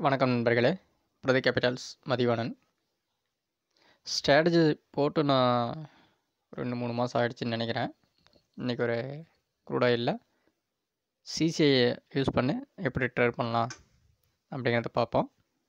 வணக்கம் நண்பர்களே பிரதி கேபிட்டல்ஸ் மதிவாணன் ஸ்ட்ராட்டஜி போட்டு நான் ரெண்டு மூணு மாதம் ஆயிடுச்சுன்னு நினைக்கிறேன் இன்றைக்கி ஒரு க்ரூட் ஆயிலில் சிசிஐ யூஸ் பண்ணி எப்படி ட்ரேட் பண்ணலாம் அப்படிங்கிறத பார்ப்போம்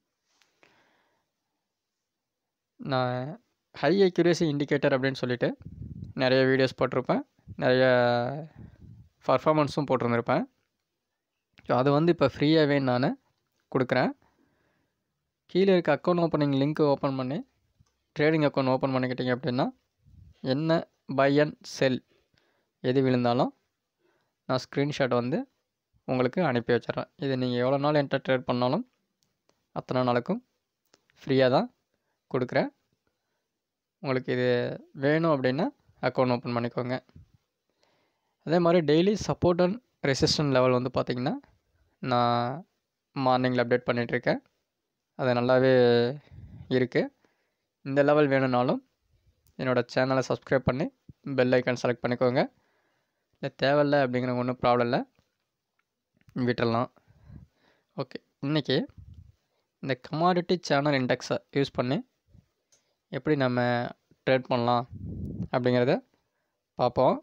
நான் ஹை அக்யூரேசி இண்டிகேட்டர் அப்படின்னு சொல்லிட்டு நிறைய வீடியோஸ் போட்டிருப்பேன் நிறைய பர்ஃபாமன்ஸும் போட்டிருந்திருப்பேன் ஸோ அது வந்து இப்போ ஃப்ரீயாகவே நான் கொடுக்குறேன் கீழே இருக்க அக்கௌண்ட் ஓப்பனிங் லிங்க் ஓப்பன் பண்ணி ட்ரேடிங் அக்கௌண்ட் ஓப்பன் பண்ணிக்கிட்டீங்க அப்படின்னா என்ன பை அண்ட் செல் எது விழுந்தாலும் நான் ஸ்க்ரீன்ஷாட் வந்து உங்களுக்கு அனுப்பி வச்சிடுறேன் இது நீங்கள் எவ்வளோ நாள் என்கிட்ட ட்ரேட் பண்ணாலும் அத்தனை நாளுக்கும் ஃப்ரீயாக தான் கொடுக்குறேன் உங்களுக்கு இது வேணும் அப்படின்னா அக்கௌண்ட் ஓப்பன் பண்ணிக்கோங்க அதே மாதிரி daily support and resistant level வந்து பார்த்திங்கன்னா நான் மார்னிங்கில் அப்டேட் பண்ணிகிட்ருக்கேன் அது நல்லாவே இருக்குது இந்த லெவல் வேணும்னாலும் என்னோடய சேனலை சப்ஸ்கிரைப் பண்ணி பெல் ஐக்கான் செலக்ட் பண்ணிக்கோங்க இல்லை தேவையில்லை அப்படிங்கிற ஒன்றும் ப்ராப்ளம் இல்லை விட்டுடலாம் ஓகே இன்றைக்கி இந்த கமாடிட்டி சேனல் இண்டெக்ஸை யூஸ் பண்ணி எப்படி நம்ம ட்ரேட் பண்ணலாம் அப்படிங்கிறத பார்ப்போம்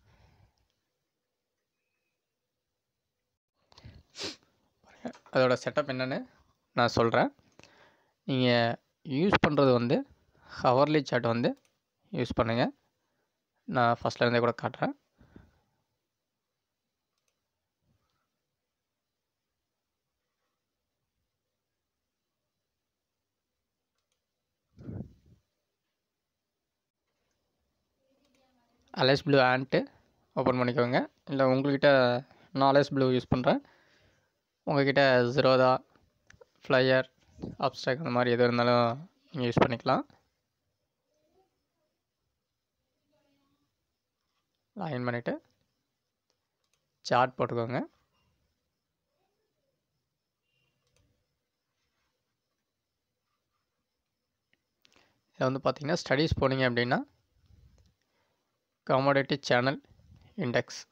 அதோட செட்டப் என்னென்னு நான் சொல்கிறேன் நீங்கள் யூஸ் பண்ணுறது வந்து ஹவர்லி சார்ட் வந்து யூஸ் பண்ணுங்கள் நான் ஃபஸ்ட்லேருந்தே கூட காட்டுறேன் அலைஸ் ப்ளூ ஆண்ட்டு ஓப்பன் பண்ணிக்கோங்க இல்லை உங்கள்கிட்ட நான் அலைஸ் ப்ளூ யூஸ் பண்ணுறேன் உங்கள்கிட்ட ஜிரோதா ஃப்ளையர் அப்ஸ்ட்ராக் அந்த மாதிரி எது இருந்தாலும் நீங்கள் யூஸ் பண்ணிக்கலாம் லாயின் பண்ணிவிட்டு சார்ட் போட்டுக்கோங்க இதில் வந்து பார்த்தீங்கன்னா ஸ்டடீஸ் போனீங்க அப்படின்னா கமாடிட்டி சேனல் இண்டெக்ஸ்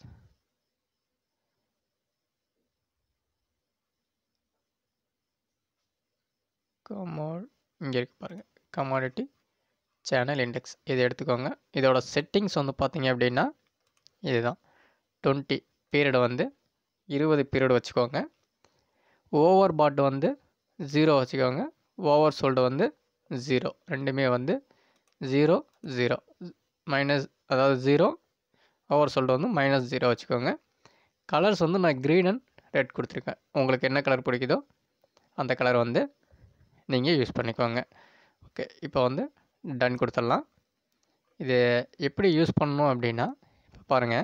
கமாட் இங்கே இருக்கு பாருங்கள் கமாடிட்டி சேனல் இண்டெக்ஸ் இதை எடுத்துக்கோங்க இதோட செட்டிங்ஸ் வந்து பார்த்தீங்க அப்படின்னா இதுதான் டுவெண்ட்டி பீரியட் வந்து இருபது பீரியட் வச்சுக்கோங்க ஓவர் பாட் வந்து ஜீரோ வச்சுக்கோங்க ஓவர் சோல்டு வந்து ஜீரோ ரெண்டுமே வந்து ஜீரோ ஜீரோ மைனஸ் அதாவது ஜீரோ ஓவர் சோல்டு வந்து மைனஸ் ஜீரோ வச்சுக்கோங்க கலர்ஸ் வந்து நான் க்ரீன் அண்ட் ரெட் கொடுத்துருக்கேன் உங்களுக்கு என்ன கலர் பிடிக்குதோ அந்த கலர் வந்து நீங்கள் யூஸ் பண்ணிக்கோங்க ஓகே இப்போ வந்து டன் கொடுத்துடலாம் இது எப்படி யூஸ் பண்ணணும் அப்படின்னா இப்போ பாருங்கள்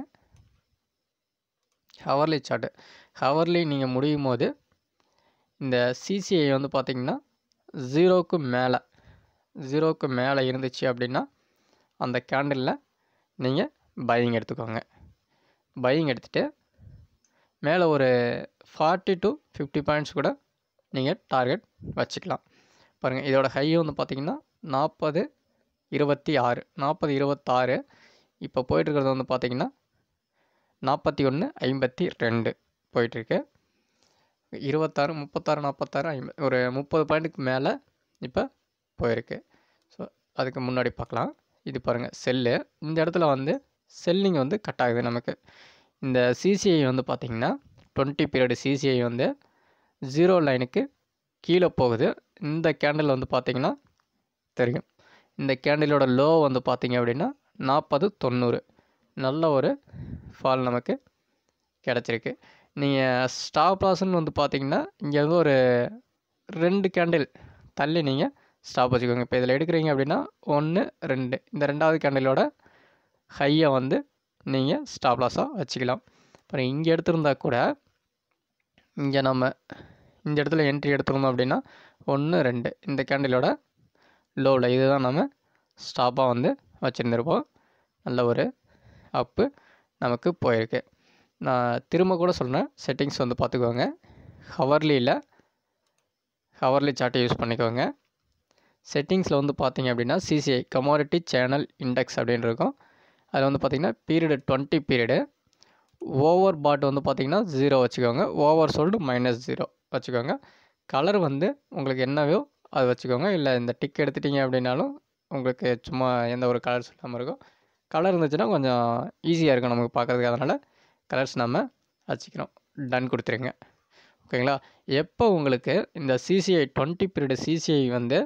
ஹவர்லி சார்ட்டு ஹவர்லி நீங்கள் முடியும் போது இந்த சிசிஐ வந்து பார்த்திங்கன்னா ஜீரோவுக்கு மேலே ஜீரோவுக்கு மேலே இருந்துச்சு அப்படின்னா அந்த கேண்டிலில் நீங்கள் பையிங் எடுத்துக்கோங்க பையிங் எடுத்துகிட்டு மேலே ஒரு ஃபார்ட்டி டு ஃபிஃப்டி பாயிண்ட்ஸ் கூட நீங்கள் டார்கெட் வச்சுக்கலாம் பாருங்கள் இதோட ஹை வந்து பார்த்திங்கன்னா நாற்பது இருபத்தி ஆறு நாற்பது இருபத்தாறு இப்போ போயிட்டுருக்கிறது வந்து பார்த்திங்கன்னா நாற்பத்தி ஒன்று ஐம்பத்தி ரெண்டு போயிட்டுருக்கு இருபத்தாறு முப்பத்தாறு நாற்பத்தாறு ஐம்பது ஒரு முப்பது பாயிண்ட்டுக்கு மேலே இப்போ போயிருக்கு ஸோ அதுக்கு முன்னாடி பார்க்கலாம் இது பாருங்கள் செல்லு இந்த இடத்துல வந்து செல்லிங் வந்து கட் ஆகுது நமக்கு இந்த சிசிஐ வந்து பார்த்திங்கன்னா டுவெண்ட்டி பீரியடு சிசிஐ வந்து ஜீரோ லைனுக்கு கீழே போகுது இந்த கேண்டில் வந்து பார்த்திங்கன்னா தெரியும் இந்த கேண்டிலோட லோ வந்து பார்த்திங்க அப்படின்னா நாற்பது தொண்ணூறு நல்ல ஒரு ஃபால் நமக்கு கிடச்சிருக்கு நீங்கள் ஸ்டாப் லாஸ்ன்னு வந்து பார்த்திங்கன்னா இங்கேருந்து ஒரு ரெண்டு கேண்டில் தள்ளி நீங்கள் ஸ்டாப் வச்சுக்கோங்க இப்போ இதில் எடுக்கிறீங்க அப்படின்னா ஒன்று ரெண்டு இந்த ரெண்டாவது கேண்டிலோட ஹையை வந்து நீங்கள் ஸ்டாப் லாஸாக வச்சுக்கலாம் அப்புறம் இங்கே எடுத்திருந்தா கூட இங்கே நம்ம இந்த இடத்துல என்ட்ரி எடுத்துருந்தோம் அப்படின்னா ஒன்று ரெண்டு இந்த கேண்டிலோட லோவில் இதுதான் நம்ம ஸ்டாப்பாக வந்து வச்சுருந்துருப்போம் நல்ல ஒரு அப்பு நமக்கு போயிருக்கு நான் திரும்ப கூட சொல்கிறேன் செட்டிங்ஸ் வந்து பார்த்துக்கோங்க ஹவர்லியில் ஹவர்லி சார்ட்டை யூஸ் பண்ணிக்கோங்க செட்டிங்ஸில் வந்து பார்த்தீங்க அப்படின்னா சிசிஐ கமாடிட்டி சேனல் இண்டெக்ஸ் அப்படின்னு இருக்கும் அதில் வந்து பார்த்திங்கன்னா period twenty period overbought வந்து பார்த்திங்கன்னா ஜீரோ வச்சுக்கோங்க ஓவர் சோல்டு மைனஸ் ஜீரோ வச்சுக்கோங்க கலர் வந்து உங்களுக்கு என்னவோ அது வச்சுக்கோங்க இல்லை இந்த டிக் எடுத்துட்டீங்க அப்படின்னாலும் உங்களுக்கு சும்மா எந்த ஒரு கலர்ஸ் இல்லாமல் இருக்கும் கலர் இருந்துச்சுன்னா கொஞ்சம் ஈஸியாக இருக்கும் நமக்கு பார்க்குறதுக்கு அதனால் கலர்ஸ் நம்ம வச்சுக்கிறோம் டன் கொடுத்துருங்க ஓகேங்களா எப்போ உங்களுக்கு இந்த சிசிஐ டுவெண்ட்டி பீரியட் சிசிஐ வந்து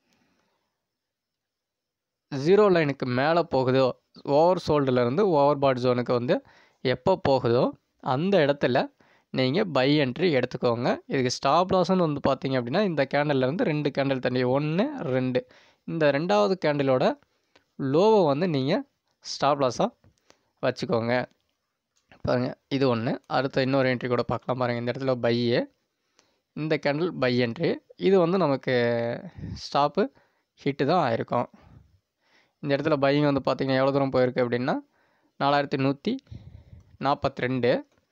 ஜீரோ லைனுக்கு மேலே போகுதோ ஓவர் சோல்டுலேருந்து ஓவர் பாட் ஜோனுக்கு வந்து எப்போ போகுதோ அந்த இடத்துல நீங்கள் பை என்ட்ரி எடுத்துக்கோங்க இதுக்கு ஸ்டாப் லாஸ்ன்னு வந்து பார்த்தீங்க அப்படின்னா இந்த கேண்டல்லேருந்து ரெண்டு கேண்டில் தண்ணி ஒன்று ரெண்டு இந்த ரெண்டாவது கேண்டிலோட லோவை வந்து நீங்கள் ஸ்டாப் லாஸாக வச்சுக்கோங்க பாருங்கள் இது ஒன்று அடுத்த இன்னொரு என்ட்ரி கூட பார்க்கலாம் பாருங்கள் இந்த இடத்துல பையு இந்த கேண்டில் பை என்ட்ரி இது வந்து நமக்கு ஸ்டாப்பு ஹிட்டு தான் ஆயிருக்கும் இந்த இடத்துல பையிங் வந்து பார்த்திங்கன்னா எவ்வளோ தூரம் போயிருக்கு அப்படின்னா நாலாயிரத்தி நூற்றி நாற்பத்தி ரெண்டு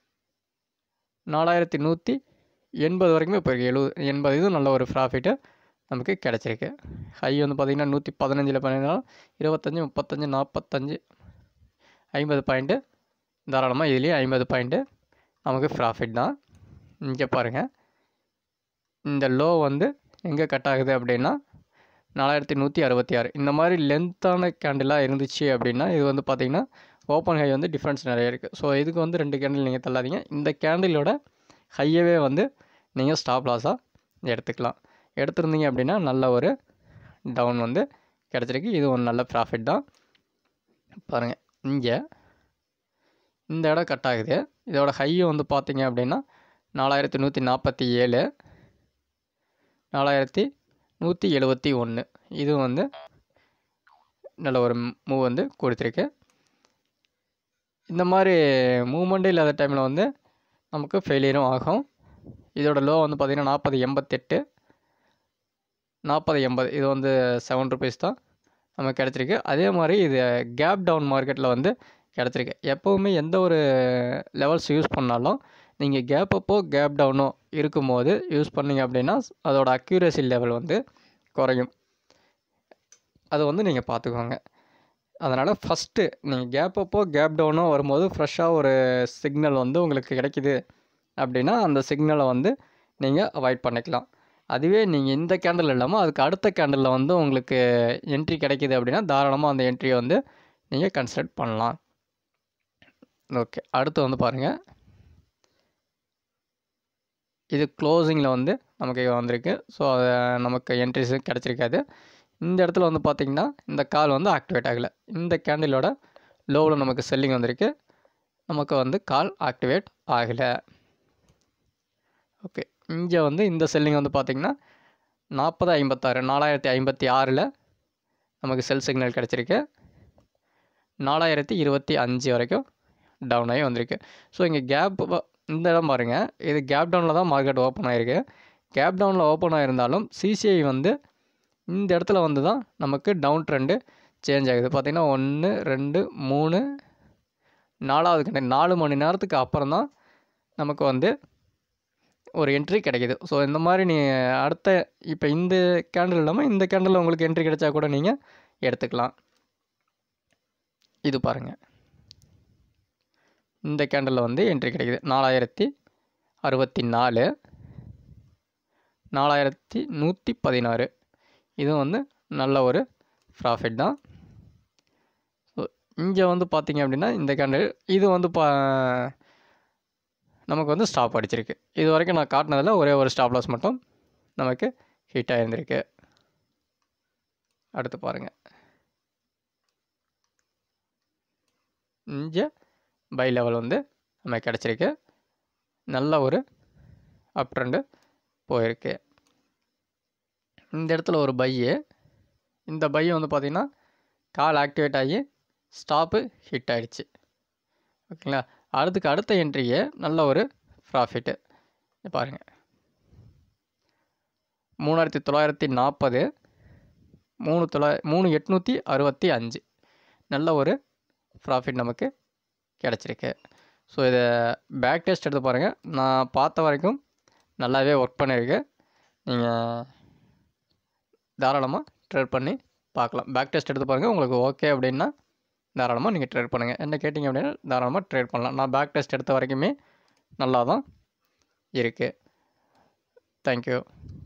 நாலாயிரத்தி நூற்றி எண்பது வரைக்குமே போயிருக்கு எழுபது எண்பது இது நல்ல ஒரு ப்ராஃபிட்டு நமக்கு கிடச்சிருக்கு ஹை வந்து பார்த்திங்கன்னா நூற்றி பதினஞ்சில் பண்ணியிருந்தாலும் இருபத்தஞ்சி முப்பத்தஞ்சு நாற்பத்தஞ்சு ஐம்பது பாயிண்ட்டு தாராளமாக இதுலேயும் ஐம்பது பாயிண்ட்டு நமக்கு ப்ராஃபிட் தான் இங்கே பாருங்கள் இந்த லோ வந்து எங்கே கட் ஆகுது அப்படின்னா நாலாயிரத்தி நூற்றி அறுபத்தி ஆறு இந்த மாதிரி லென்த்தான கேண்டிலாக இருந்துச்சு அப்படின்னா இது வந்து பார்த்திங்கன்னா ஓப்பன் ஹை வந்து டிஃப்ரென்ஸ் நிறைய இருக்குது ஸோ இதுக்கு வந்து ரெண்டு கேண்டில் நீங்கள் தள்ளாதீங்க இந்த கேண்டிலோட ஹையவே வந்து நீங்கள் ஸ்டாப் லாஸாக எடுத்துக்கலாம் எடுத்திருந்தீங்க அப்படின்னா நல்ல ஒரு டவுன் வந்து கிடச்சிருக்கு இது ஒரு நல்ல ப்ராஃபிட் தான் பாருங்கள் இங்கே இந்த இடம் கட் ஆகுது இதோட ஹையும் வந்து பார்த்தீங்க அப்படின்னா நாலாயிரத்தி நூற்றி நாற்பத்தி ஏழு நாலாயிரத்தி நூற்றி எழுபத்தி ஒன்று இது வந்து நல்ல ஒரு மூவ் வந்து கொடுத்துருக்கு இந்த மாதிரி மூமெண்ட்டே இல்லாத டைமில் வந்து நமக்கு ஃபெயிலியரும் ஆகும் இதோட லோ வந்து பார்த்திங்கன்னா நாற்பது எண்பத்தெட்டு நாற்பது எண்பது இது வந்து செவன் ருபீஸ் தான் நமக்கு கிடச்சிருக்கு அதே மாதிரி இது கேப் டவுன் மார்க்கெட்டில் வந்து கிடச்சிருக்கு எப்போவுமே எந்த ஒரு லெவல்ஸ் யூஸ் பண்ணாலும் நீங்கள் கேப் அப்போ கேப் டவுனோ இருக்கும்போது யூஸ் பண்ணீங்க அப்படின்னா அதோட அக்யூரேசி லெவல் வந்து குறையும் அதை வந்து நீங்கள் பார்த்துக்கோங்க அதனால் ஃபஸ்ட்டு நீங்கள் கேப் அப்போ கேப் டவுனோ வரும்போது ஃப்ரெஷ்ஷாக ஒரு சிக்னல் வந்து உங்களுக்கு கிடைக்குது அப்படின்னா அந்த சிக்னலை வந்து நீங்கள் அவாய்ட் பண்ணிக்கலாம் அதுவே நீங்கள் இந்த கேண்டில் இல்லாமல் அதுக்கு அடுத்த கேண்டலில் வந்து உங்களுக்கு என்ட்ரி கிடைக்கிது அப்படின்னா தாராளமாக அந்த என்ட்ரியை வந்து நீங்கள் கன்சிடர் பண்ணலாம் ஓகே அடுத்து வந்து பாருங்கள் இது க்ளோசிங்கில் வந்து நமக்கு வந்திருக்கு ஸோ அது நமக்கு என்ட்ரிஸு கிடச்சிருக்காது இந்த இடத்துல வந்து பார்த்திங்கன்னா இந்த கால் வந்து ஆக்டிவேட் ஆகலை இந்த கேண்டிலோட லோவில் நமக்கு செல்லிங் வந்திருக்கு நமக்கு வந்து கால் ஆக்டிவேட் ஆகலை ஓகே இங்கே வந்து இந்த செல்லிங் வந்து பார்த்திங்கன்னா நாற்பது ஐம்பத்தாறு நாலாயிரத்தி ஐம்பத்தி ஆறில் நமக்கு செல் சிக்னல் கிடச்சிருக்கு நாலாயிரத்தி இருபத்தி அஞ்சு வரைக்கும் டவுன் ஆகி வந்திருக்கு ஸோ இங்கே கேப் இந்த இடம் பாருங்கள் இது கேப் டவுனில் தான் மார்க்கெட் ஓப்பன் ஆகிருக்கு கேப் டவுனில் ஓப்பன் ஆகிருந்தாலும் சிசிஐ வந்து இந்த இடத்துல வந்து தான் நமக்கு டவுன் ட்ரெண்டு சேஞ்ச் ஆகுது பார்த்திங்கன்னா ஒன்று ரெண்டு மூணு நாலாவது கண்ட நாலு மணி நேரத்துக்கு அப்புறம் தான் நமக்கு வந்து ஒரு என்ட்ரி கிடைக்கிது ஸோ இந்த மாதிரி நீ அடுத்த இப்போ இந்த கேண்டில் இல்லாமல் இந்த கேண்டில் உங்களுக்கு என்ட்ரி கிடைச்சா கூட நீங்கள் எடுத்துக்கலாம் இது பாருங்கள் இந்த கேண்டலில் வந்து என்ட்ரி கிடைக்குது நாலாயிரத்தி அறுபத்தி நாலு நாலாயிரத்தி நூற்றி பதினாறு இது வந்து நல்ல ஒரு ப்ராஃபிட் தான் ஸோ இங்கே வந்து பார்த்திங்க அப்படின்னா இந்த கேண்டில் இது வந்து பா நமக்கு வந்து ஸ்டாப் அடிச்சிருக்கு இது வரைக்கும் நான் காட்டினதில் ஒரே ஒரு ஸ்டாப் லாஸ் மட்டும் நமக்கு ஹிட் ஆகிருந்திருக்கு அடுத்து பாருங்கள் இங்கே பை லெவல் வந்து நமக்கு கிடச்சிருக்கு நல்ல ஒரு அப் ட்ரெண்டு போயிருக்கு இந்த இடத்துல ஒரு பையு இந்த பை வந்து பார்த்திங்கன்னா கால் ஆக்டிவேட் ஆகி ஸ்டாப்பு ஹிட் ஆகிடுச்சு ஓகேங்களா அடுத்துக்கு அடுத்த என்ட்ரியே நல்ல ஒரு ப்ராஃபிட்டு பாருங்கள் மூணாயிரத்தி தொள்ளாயிரத்தி நாற்பது மூணு தொள்ளாய மூணு எட்நூற்றி அறுபத்தி அஞ்சு நல்ல ஒரு ப்ராஃபிட் நமக்கு கிடச்சிருக்கு ஸோ இதை பேக் டெஸ்ட் எடுத்து பாருங்கள் நான் பார்த்த வரைக்கும் நல்லாவே ஒர்க் பண்ணியிருக்கு நீங்கள் தாராளமாக ட்ரேட் பண்ணி பார்க்கலாம் பேக் டெஸ்ட் எடுத்து பாருங்கள் உங்களுக்கு ஓகே அப்படின்னா தாராளமாக நீங்கள் ட்ரேட் பண்ணுங்கள் என்ன கேட்டிங்க அப்படின்னா தாராளமாக ட்ரேட் பண்ணலாம் நான் பேக் டெஸ்ட் எடுத்த வரைக்குமே நல்லா தான் இருக்குது தேங்க்யூ